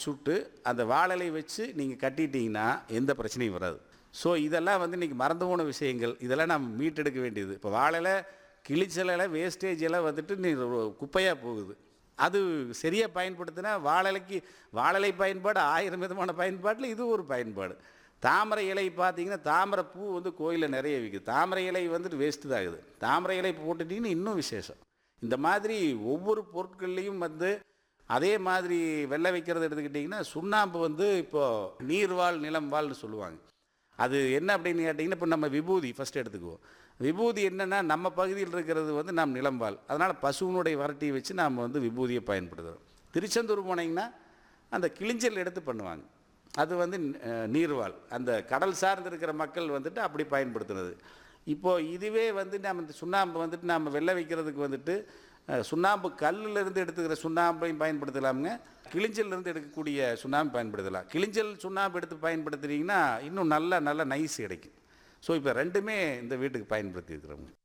சுட்டு அந்த வாழலை வச்சு நீங்கள் கட்டிட்டீங்கன்னா எந்த பிரச்சனையும் வராது ஸோ இதெல்லாம் வந்து இன்றைக்கி மறந்து போன விஷயங்கள் இதெல்லாம் நம்ம மீட்டெடுக்க வேண்டியது இப்போ வாழலை கிளிச்சலையில் வேஸ்டேஜ் எல்லாம் வந்துட்டு நீ குப்பையாக போகுது அது சரியாக பயன்படுத்தினா வாழலைக்கு வாழலை பயன்பாடு ஆயிரம் விதமான பயன்பாட்டில் இது ஒரு பயன்பாடு தாமரை இலை பார்த்தீங்கன்னா தாமரை பூ வந்து கோயிலில் நிறைய விற்குது தாமரை இலை வந்துட்டு வேஸ்ட்டு தான் ஆகுது தாமரை இலை போட்டுட்டிங்கன்னா இன்னும் விசேஷம் இந்த மாதிரி ஒவ்வொரு பொருட்கள்லையும் வந்து அதே மாதிரி வெள்ளை வைக்கிறது எடுத்துக்கிட்டிங்கன்னா சுண்ணாம்பு வந்து இப்போது நீர்வாழ் நிலம்வாழ்னு சொல்லுவாங்க அது என்ன அப்படின்னு கேட்டிங்கன்னா இப்போ நம்ம விபூதி ஃபஸ்ட் எடுத்துக்குவோம் விபூதி என்னென்னா நம்ம பகுதியில் இருக்கிறது வந்து நாம் நிலம்பால் அதனால் பசுவினுடைய வரட்டியை வச்சு நாம் வந்து விபூதியை பயன்படுத்துகிறோம் திருச்செந்தூர் போனீங்கன்னா அந்த கிளிஞ்சல் எடுத்து பண்ணுவாங்க அது வந்து அஹ், நீர்வாழ் அந்த கடல் சார்ந்து இருக்கிற மக்கள் வந்துட்டு அப்படி பயன்படுத்துனது இப்போது இதுவே வந்து நம்ம இந்த சுண்ணாம்பு வந்துட்டு நம்ம வெள்ளை வைக்கிறதுக்கு வந்துட்டு அஹ், சுண்ணாம்பு கல்லுல இருந்து எடுத்துக்கிற சுண்ணாம்பையும் பயன்படுத்தலாமுங்க கிளிஞ்சல்ல இருந்து எடுக்கக்கூடிய சுண்ணாம்பு பயன்படுத்தலாம் கிளிஞ்சல் சுண்ணாம்பு எடுத்து பயன்படுத்துனீங்கன்னா இன்னும் நல்ல நல்ல நைஸ் கிடைக்கும் ஸோ இப்போ ரெண்டுமே இந்த வீட்டுக்கு பயன்படுத்தி இருக்கிறோங்க